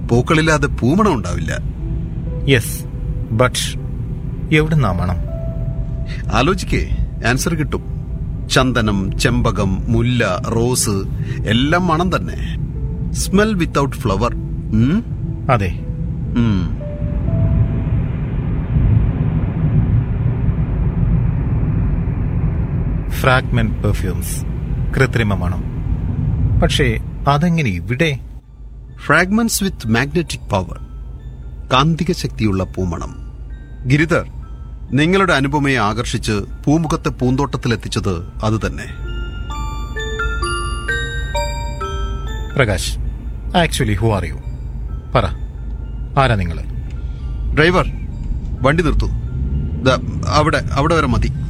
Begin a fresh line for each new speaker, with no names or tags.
പൂക്കളില്ലാതെ പൂമണം ഉണ്ടാവില്ല
yes but എവിടുന്നാ മണം
ആലോചിക്കേ ആൻസർ കിട്ടും ചന്ദനം ചെമ്പകം മുല്ല റോസ് എല്ലാം മണം തന്നെ സ്മെൽ വിത്തൗട്ട് ഫ്ലവർ
അതെ ഫ്രാഗ്മെന്റ് പെർഫ്യൂംസ് കൃത്രിമ മണം പക്ഷേ അതെങ്ങനെ ഇവിടെ
ഫ്രാഗ്മെന്റ്സ് വിത്ത് മാഗ്നറ്റിക് പവർ കാന്തിക ശക്തിയുള്ള പൂമണം ഗിരിധർ നിങ്ങളുടെ അനുപമയെ ആകർഷിച്ച് പൂമുഖത്തെ പൂന്തോട്ടത്തിലെത്തിച്ചത് അതുതന്നെ
Prakash actually who are you പറ ആരാ നിങ്ങൾ
ഡ്രൈവർ വണ്ടി നിർത്തൂ ദാ, അവിടെ അവിടെ വരെ മതി